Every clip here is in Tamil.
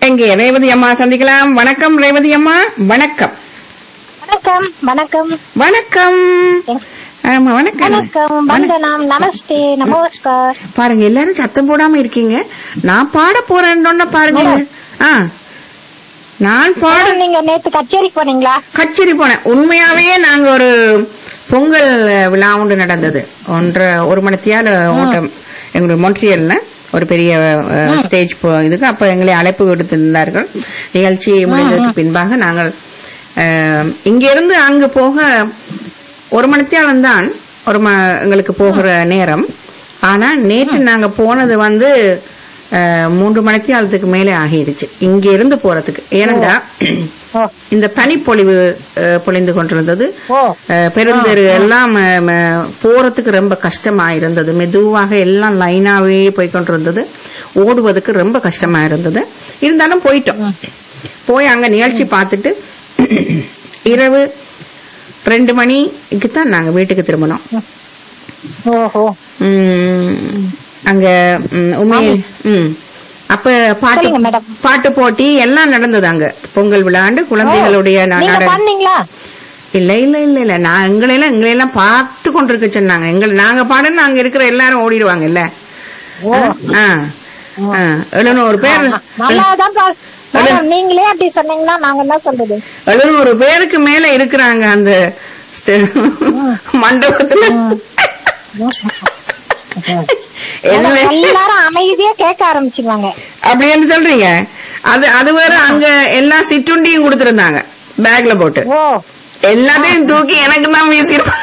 எங்கே ரேவதி அம்மா சந்திக்கலாம் வணக்கம் ரேவதி அம்மா வணக்கம் வணக்கம் வணக்கம் வணக்கம் ஆமா வணக்கம் வணக்கம் வந்தனம் நமஸ்தே நமஸ்கார் பாருங்க எல்லாரும் சத்தம் போடாம இருக்கீங்க நான் பாட போறேன்னு பாருங்க ஆ நான் பாட மேடம், நீங்க நேத்து கச்சேரிக்கு போனீங்களா கச்சேரி போனேன் உண்மையாவே நாங்க ஒரு பொங்கல் விழா ஒன்று நடந்தது ஒன்றரை ஒரு மணித்தியால ஓட்டம் எங்களுடைய மொன்ட்ரியல்ல ஒரு பெரிய ஸ்டேஜ் இதுக்கு அப்ப எங்களை அழைப்பு விடுத்திருந்தார்கள் நிகழ்ச்சி முடிந்ததுக்கு பின்பாக நாங்கள் அஹ், இங்கிருந்து அங்கு போக ஒரு மணித்தியாலம் தான் ஒரு ம எங்களுக்கு போகிற நேரம் ஆனா நேற்று நாங்க போனது வந்து அஹ், மூன்று மணித்தியாலத்துக்கு மேலே ஆகிடுச்சு இங்க இருந்து போறதுக்கு ஏனென்றா ஓ இந்த பனிப்பொழிவு அஹ், பொழிந்து கொண்டிருந்தது ஓ அஹ், பெருந்தெரு எல்லாம் அஹ், ம- போறதுக்கு ரொம்ப கஷ்டமா இருந்தது மெதுவாக எல்லாம் லைனாவே போய் கொண்டிருந்தது ஓடுவதற்கு ரொம்ப கஷ்டமா இருந்தது இருந்தாலும் போயிட்டோம் போய் அங்க நிகழ்ச்சி பார்த்துட்டு இரவு ரெண்டு மணிக்கு தான் நாங்க வீட்டுக்கு திரும்பினோம் ஓஹோ உம், அங்க உம், உண்மையை ம் அப்ப பாட்டு சொல்லுங்க மேடம். பாட்டு போட்டி எல்லாம் நடந்தது அங்க பொங்கல் விழாண்டு குழந்தைகளுடைய நா- நீங்க நாடகம் பண்ணீங்களா இல்ல இல்ல இல்ல இல்ல நான் எங்களையெல்லாம் எங்களையெல்லாம் பார்த்து கொண்டிருக்க சொன்னாங்க எங்களை நாங்க பாடன்னு அங்க இருக்கிற எல்லாரும் ஓடிடுவாங்க இல்ல ஓ எழுநூறு பேர் நல்லாதான் பா- மேடம் நீங்களே அப்படி சொன்னீங்கன்னா நாங்க என்ன சொல்றது எழுநூறு பேருக்கு மேல இருக்கிறாங்க அந்த ஸ்டே- மண்டபத்துல என்ன மேடம், எல்லாரும் அமைதியா கேட்க ஆரம்பிச்சிருவாங்க அப்படின்னு சொல்றீங்க அது அது வேற அங்க எல்லா சிற்றுண்டியும் கொடுத்திருந்தாங்க பேக்ல போட்டு ஓ எல்லாத்தையும் தூக்கி எனக்கு தான் வீசிருப்பாங்க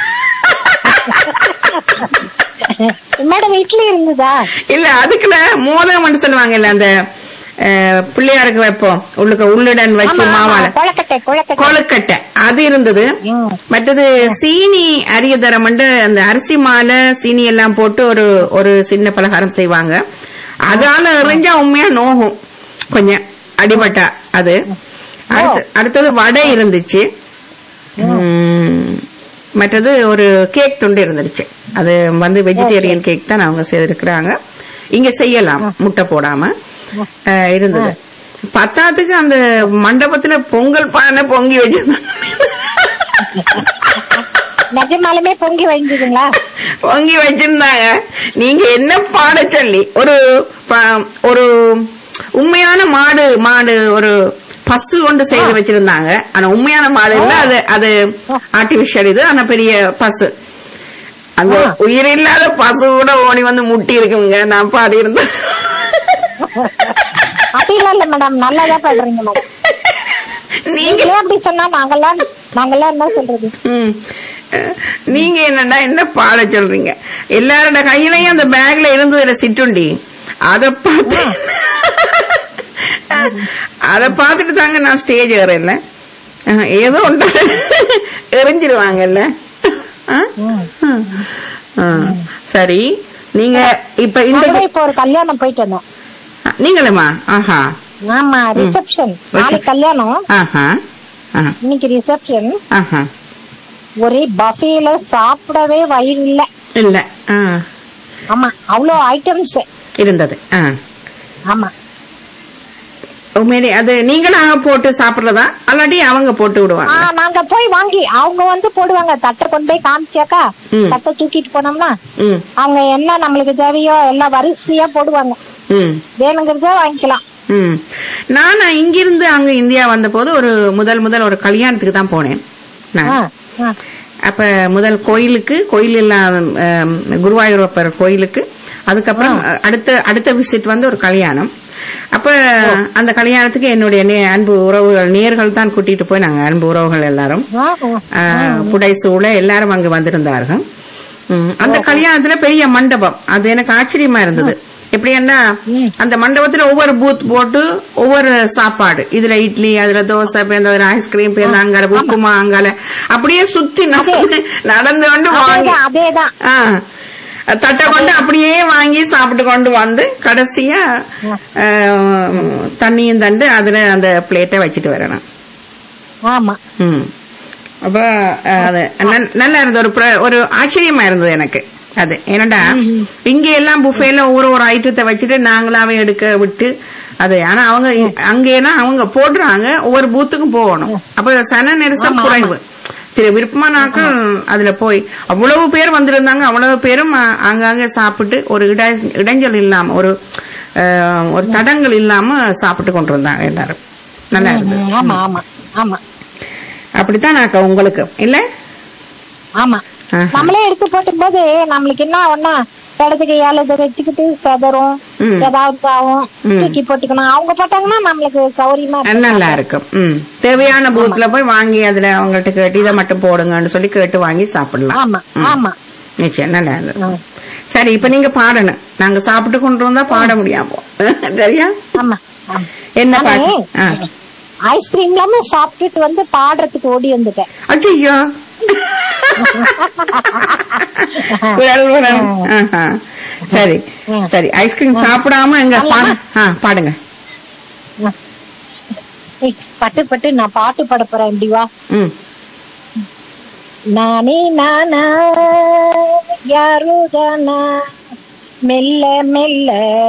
மேடம் இட்லி இருந்ததா இல்ல அதுக்குள்ள மோதகம் மட்டும் சொல்லுவாங்க இல்ல அந்த அஹ், பிள்ளையாருக்கு வைப்போம் உள்ளுக்க உள்ளுடன் வச்சு ஆமா, ஆமா, மாவால கொழுக்கட்டை கொழுக்கட்டை கொழுக்கட்டை அது இருந்தது ம். மற்றது சீனி அரிய தரமண்டு அந்த அரிசி மாலை சீனி எல்லாம் போட்டு ஒரு ஒரு சின்ன பலகாரம் செய்வாங்க அதால எறிஞ்சா உண்மையா நோகும் கொஞ்சம் அடிபட்டா அது அடுத்து- அடுத்தது வடை இருந்துச்சு உம், மற்றது ஒரு கேக் துண்டு இருந்துருச்சு அது வந்து வெஜிடேரியன் கேக் தான் அவங்க செய்திருக்கிறாங்க இங்க செய்யலாம் முட்டை போடாம அஹ், இருந்தது பத்தாத்துக்கு அந்த மண்டபத்துல பொங்கல் பானை பொங்கி வச்சிருந்தாங்க நிஜமாலுமே பொங்கி வழிஞ்சுதுங்களா பொங்கி வச்சிருந்தாங்க நீங்க என்ன பாட சொல்லி ஒரு ப- ஒரு உண்மையான மாடு மாடு ஒரு பசு கொண்டு செய்து வச்சிருந்தாங்க ஆனா உண்மையான மாடு இல்ல அது அது ஆர்டிபிஷியல் இது ஆனா பெரிய பசு அந்த உயிரில்லாத பசு கூட ஓடி வந்து முட்டி இருக்குங்க நான் பாடி இருந்தேன் அப்படிலாம் இல்ல மேடம் நல்லாதான் பாடுறீங்க மேடம் நீங்க நீங்களே அப்படி சொன்னா நாங்கெல்லாம் நாங்கெல்லாம் என்ன சொல்றது ம். அஹ், நீங்க என்னடா என்ன பாட சொல்றீங்க எல்லாரோட கையிலயும் அந்த பேக்ல இருந்ததுல சிற்றுண்டி அத பார்த்து அத பார்த்துட்டு தாங்க நான் ஸ்டேஜ் ஏறல அஹ், ஏதோ ஒன்று எரிஞ்சிருவாங்கல்ல அஹ்? அஹ், சரி நீங்க இப்ப நாங்க இந்த இப்ப ஒரு கல்யாணம் போயிட்டு வந்தோம் நீங்களுமா ஆஹா ஆமா ரிசப்ஷன் நாளைக்கு கல்யாணம் ஆஹா ஆஹா, இன்னைக்கு ரிசப்ஷன் ஆஹா ஒரே பஃபேல சாப்பிடவே வயிறு இல்ல இல்ல ஆ, ஆமா அவ்வளவு ஐட்டம்ஸ் இருந்தது ஆ ஆமா உண்மையிலே அது நீங்களாக போட்டு சாப்பிடுறதா அல்லாட்டி அவங்க போட்டு ஆ, விடுவாங்க நாங்க போய் வாங்கி அவங்க வந்து போடுவாங்க தட்டை கொண்டு போய் காமிச்சாக்கா ம். தட்டை தூக்கிட்டு போனோம்னா ம் அவங்க என்ன நம்மளுக்கு தேவையோ எல்லாம் வரிசையா போடுவாங்க ம் வேணுங்கிறத வாங்கிக்கலாம் ம் நான் இங்கிருந்து அங்க இந்தியா வந்த போது ஒரு முதல் முதல் ஒரு கல்யாணத்துக்கு தான் போனேன் நான் ஆ, ஆ. அப்ப முதல் கோயிலுக்கு கோயில் இல்லாத அம், குருவாயூரப்பர் கோயிலுக்கு அதுக்கப்புறம் அடுத்த அடுத்த விசிட் வந்து ஒரு கல்யாணம் அப்ப அந்த கல்யாணத்துக்கு என்னுடைய நே- அன்பு உறவுகள் நேர்கள் தான் கூட்டிட்டு போய் நாங்க அன்பு உறவுகள் எல்லாரும் ஆ, ஆ. ஆஹ், புடைசூழ எல்லாரும் அங்கு வந்திருந்தார்கள் ம், அந்த கல்யாணத்துல பெரிய மண்டபம் அது எனக்கு ஆச்சரியமா இருந்தது எப்படின்னா அந்த மண்டபத்துல ஒவ்வொரு பூத் போட்டு ஒவ்வொரு சாப்பாடு இதுல இட்லி அதுல தோசை பேருந்து அதுல ஐஸ்கிரீம் பேருந்து அங்கால உப்புமா அங்கால அப்படியே சுத்தி நடந்து நடந்து கொண்டு வாங்கி அதேதான் அதேதான் ஆ. தட்டை கொண்டு அப்படியே வாங்கி சாப்பிட்டு கொண்டு வந்து கடைசியா ஆஹ், தண்ணியும் தண்டு அதுல அந்த பிளேட்டை வச்சுட்டு வரணும் ஆமா ம். அப்ப அஹ், அது நல்- நல்லா இருந்தது ஒரு பிர- ஒரு ஆச்சரியமா இருந்தது எனக்கு அது என்னடா இங்க எல்லாம் புஃபேல ஒவ்வொரு ஒரு ஐட்டத்தை வச்சுட்டு நாங்களாவே எடுக்க விட்டு அது ஆனா அவங்க அங்கேனா அவங்க போடுறாங்க ஒவ்வொரு பூத்துக்கும் போகணும் அப்ப சன நெரிசல் ஆமா, குறைவு திரு விருப்பமான ஆட்கள் அதுல போய் அவ்வளவு பேர் வந்திருந்தாங்க அவ்வளவு பேரும் அ- அங்கங்க சாப்பிட்டு ஒரு இட இடைஞ்சல் இல்லாம ஒரு அஹ், ஒரு தடங்கள் இல்லாம சாப்பிட்டு கொண்டு இருந்தாங்க எல்லாரும் நல்லா இருந்தது ம், ஆமா ஆமா ஆமா அப்படித்தான் நான் உங்களுக்கு இல்ல ஆமா ஆஹா. நம்மளே எடுத்து போட்டும் போது நம்மளுக்கு என்ன ஒண்ணா இடது கையால இதை வச்சுக்கிட்டு செதறும் ம். ஏதாவது ஆகும் ம். தூக்கி போட்டுக்கணும் அவங்க போட்டாங்கன்னா நம்மளுக்கு சௌரியமா இருக்கும். நல்லா இருக்கும் ம் தேவையான பூத்துல போய் வாங்கி அதுல அவங்கள்ட்ட கேட்டு இதை மட்டும் போடுங்கன்னு சொல்லி கேட்டு வாங்கி சாப்பிடலாம் ஆமா ம். ஆமா நிச்சயம் நல்லா இருந்தது ம். சரி இப்ப நீங்க பாடணும் நாங்க சாப்பிட்டு கொண்டு வந்தா பாட முடியாம சரியா ஆமா ஆமா. என்ன நானு பாட்டு ஆ. ஐஸ்கிரீம் இல்லாம சாப்பிட்டுட்டு வந்து பாடுறதுக்கு ஓடி வந்துட்டேன் அச்சோ குரல் வரம். ஆஹா. சரி ம். சரி ஐஸ்கிரீம் சாப்பிடாம எங்க பாடு ஆ, பாடுங்க ஏய், பட்டு பட்டு நான் பாட்டு பாட போறேன் இப்படி வா ம் நானே நானா யாரோ தானா மெல்ல மெல்ல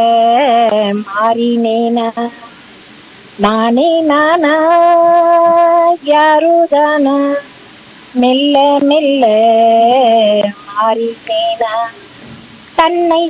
மாறினேனா நானே நானா யாரோ தானா மெல்ல மெல்ல மாறினேனா தன்னை